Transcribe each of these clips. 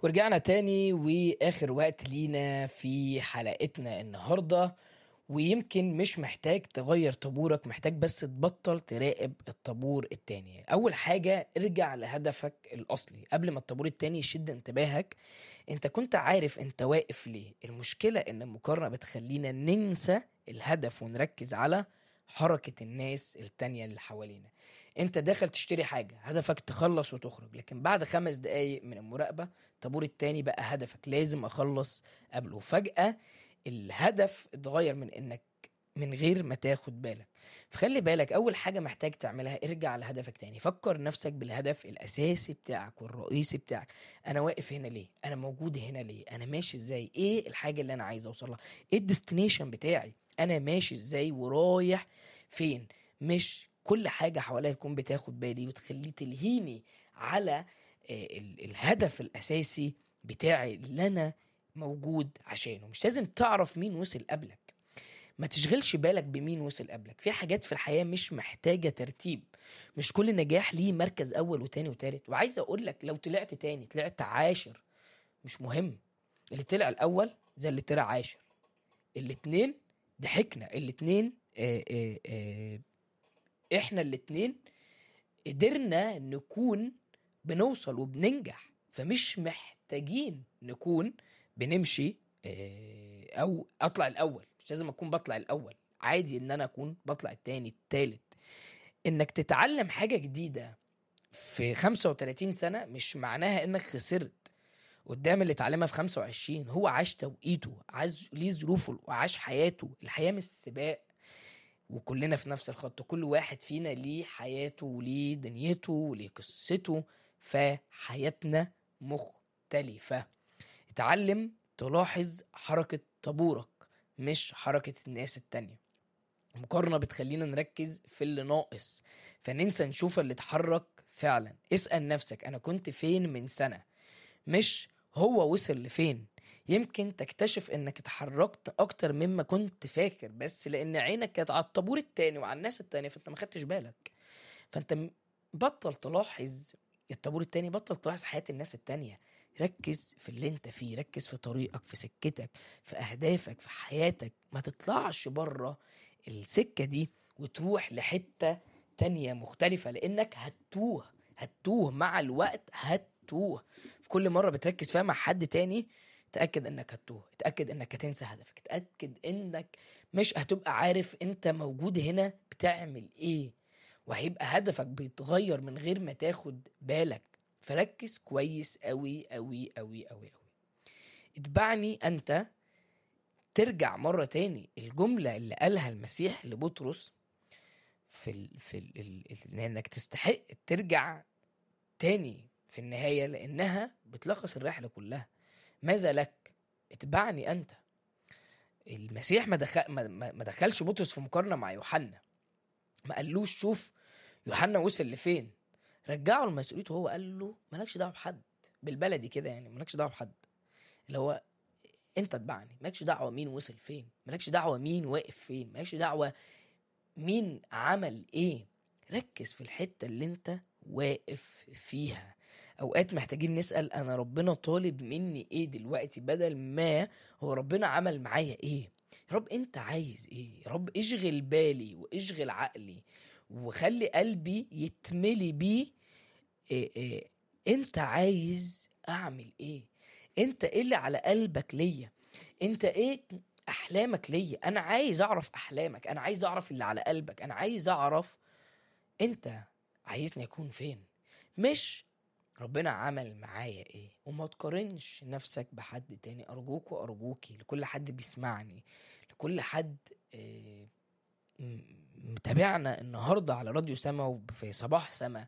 ورجعنا تاني واخر وقت لينا في حلقتنا النهارده ويمكن مش محتاج تغير طابورك محتاج بس تبطل تراقب الطابور التاني اول حاجة ارجع لهدفك الاصلي قبل ما الطابور التاني يشد انتباهك انت كنت عارف انت واقف ليه المشكلة ان المقارنة بتخلينا ننسى الهدف ونركز على حركة الناس التانية اللي حوالينا انت داخل تشتري حاجة هدفك تخلص وتخرج لكن بعد خمس دقايق من المراقبة الطابور التاني بقى هدفك لازم اخلص قبله فجأة الهدف اتغير من انك من غير ما تاخد بالك فخلي بالك اول حاجة محتاج تعملها ارجع لهدفك تاني فكر نفسك بالهدف الاساسي بتاعك والرئيسي بتاعك انا واقف هنا ليه انا موجود هنا ليه انا ماشي ازاي ايه الحاجة اللي انا عايز اوصلها ايه الديستنيشن بتاعي انا ماشي ازاي ورايح فين مش كل حاجة حواليا تكون بتاخد بالي وتخليه تلهيني على آه، ال- الهدف الأساسي بتاعي اللي أنا موجود عشانه مش لازم تعرف مين وصل قبلك ما تشغلش بالك بمين وصل قبلك في حاجات في الحياة مش محتاجة ترتيب مش كل نجاح ليه مركز أول وتاني وتالت وعايز أقول لك لو طلعت تاني طلعت عاشر مش مهم اللي طلع الأول زي اللي طلع عاشر الاتنين ضحكنا الاتنين آه آه آه احنا الاتنين قدرنا نكون بنوصل وبننجح فمش محتاجين نكون بنمشي آه، او اطلع الاول مش لازم اكون بطلع الاول عادي ان انا اكون بطلع التاني التالت انك تتعلم حاجة جديدة في 35 سنة مش معناها انك خسرت قدام اللي اتعلمها في 25 هو عاش توقيته عاش ليه ظروفه وعاش حياته الحياة مش سباق وكلنا في نفس الخط كل واحد فينا ليه حياته وليه دنيته وليه قصته فحياتنا مختلفة اتعلم تلاحظ حركة طابورك مش حركة الناس التانية المقارنة بتخلينا نركز في اللي ناقص فننسى نشوف اللي اتحرك فعلا اسأل نفسك أنا كنت فين من سنة مش هو وصل لفين يمكن تكتشف انك اتحركت اكتر مما كنت فاكر بس لان عينك كانت على الطابور التاني وعلى الناس التانية فانت ما خدتش بالك فانت م- بطل تلاحظ الطابور التاني بطل تلاحظ حياة الناس التانية ركز في اللي انت فيه ركز في طريقك في سكتك في اهدافك في حياتك ما تطلعش بره السكة دي وتروح لحتة تانية مختلفة لانك هتوه هتوه مع الوقت هتوه في كل مرة بتركز فيها مع حد تاني تأكد انك هتوه اتأكد انك هتنسى هدفك اتأكد انك مش هتبقى عارف انت موجود هنا بتعمل ايه وهيبقى هدفك بيتغير من غير ما تاخد بالك فركز كويس قوي قوي قوي قوي قوي اتبعني انت ترجع مرة تاني الجملة اللي قالها المسيح لبطرس في ال في ال ال ال انك تستحق ترجع تاني في النهاية لأنها بتلخص الرحلة كلها ماذا لك اتبعني أنت المسيح ما, دخل ما, ما ما دخلش بطرس في مقارنة مع يوحنا ما قالوش شوف يوحنا وصل لفين رجعه لمسؤوليته هو قال له مالكش دعوة بحد بالبلدي كده يعني مالكش دعوة بحد اللي هو انت اتبعني مالكش دعوة مين وصل فين مالكش دعوة مين واقف فين مالكش دعوة مين عمل ايه ركز في الحتة اللي انت واقف فيها اوقات محتاجين نسأل انا ربنا طالب مني ايه دلوقتي بدل ما هو ربنا عمل معايا ايه يا رب انت عايز ايه يا رب اشغل بالي واشغل عقلي وخلي قلبي يتملي بيه إيه إيه انت عايز اعمل ايه انت ايه اللي على قلبك ليا انت ايه احلامك ليا انا عايز اعرف احلامك انا عايز اعرف اللي على قلبك انا عايز اعرف انت عايزني اكون فين مش ربنا عمل معايا ايه وما تقارنش نفسك بحد تاني ارجوك وارجوكي لكل حد بيسمعني لكل حد آه، م- متابعنا النهارده على راديو سما وفي صباح سما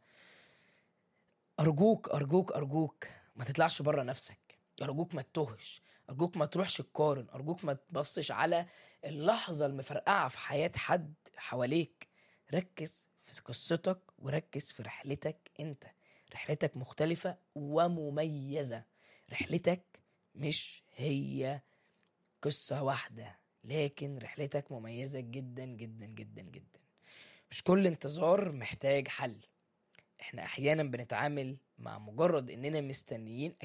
ارجوك ارجوك ارجوك ما تطلعش بره نفسك ارجوك ما تتوهش ارجوك ما تروحش تقارن ارجوك ما تبصش على اللحظه المفرقعه في حياه حد حواليك ركز في قصتك وركز في رحلتك انت رحلتك مختلفه ومميزه رحلتك مش هي قصه واحده لكن رحلتك مميزه جدا جدا جدا جدا مش كل انتظار محتاج حل احنا احيانا بنتعامل مع مجرد اننا مستنيين